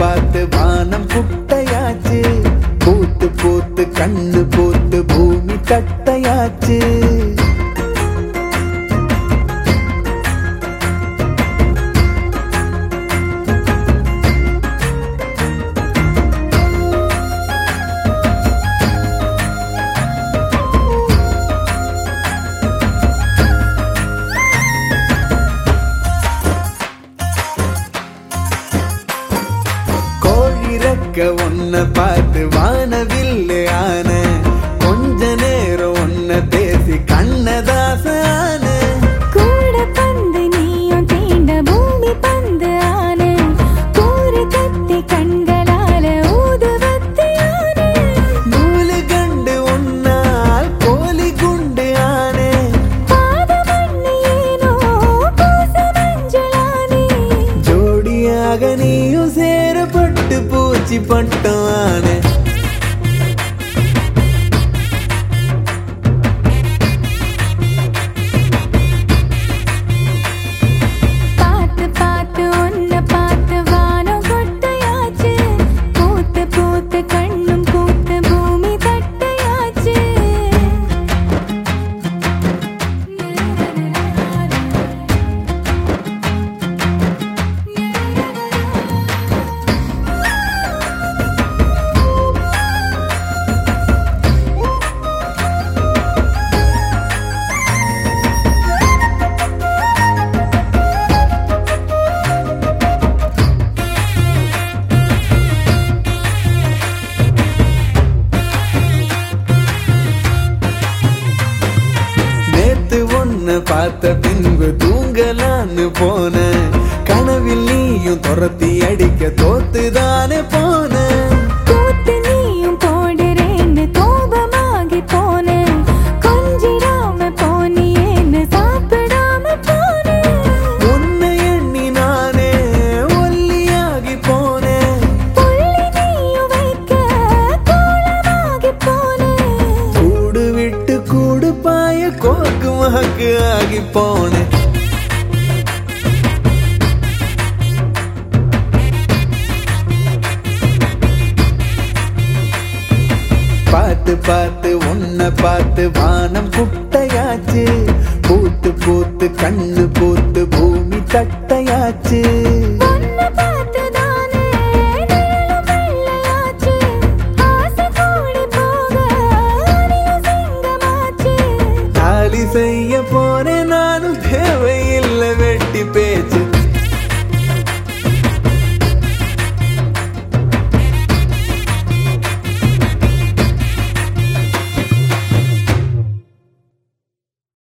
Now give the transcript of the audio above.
பார்த்து வானம் குட்டையாச்சு பூத்து பூத்து கண்ணு பூத்து பூமி தட்டையாச்சு கோழி ரெக்க ஒன்ன பார்த்து வானவில்லு ஆன கொஞ்ச நேரம் ஒன்ன பேசி கண்ணதாச ஆன கூட பந்து நீயும் தீண்ட பூமி பந்து ஆன கூறு கத்தி கண்களால ஊதுவத்தி ஆன நூலு கண்டு உன்னால் கோழி குண்டு ஆன பாத மண்ணு ஏனோ பூச மஞ்சளானே ஜோடியாக நீயும் சேரப்பட்டு பூச்சி பட்டம் ஆன பார்த்து பார்த்து உன்னை பார்த்து வானம் கொட்டையாச்சு பூத்து பூத்து கண்ணும் பூத்து பூமி தட்டையாச்சு நேத்து ஒன்ன பார்த்த பின்பு தூங்கலான்னு போன கனவில் நீயும் துரத்தி அடிக்க தோத்துதானே போன கூத்து நீயும் போடுறேன்னு கோபமாகி போனேன் கொஞ்சிடாம போனியேன்னு சாப்பிடாம போனேன் உன்னை எண்ணி நானே ஒல்லியாகி போனேன் புள்ளி நீயும் வைக்க கோலமாகி போனேன் கூடு விட்டு கூடு பாய கோக்கு மக்கு ஆகி போனேன் பார்த்து பார்த்து உன்னை பார்த்து வானம் குட்டையாச்சு பூத்து பூத்து கண்ணு பூத்து பூமி தட்டையாச்சு உன்னை பார்த்து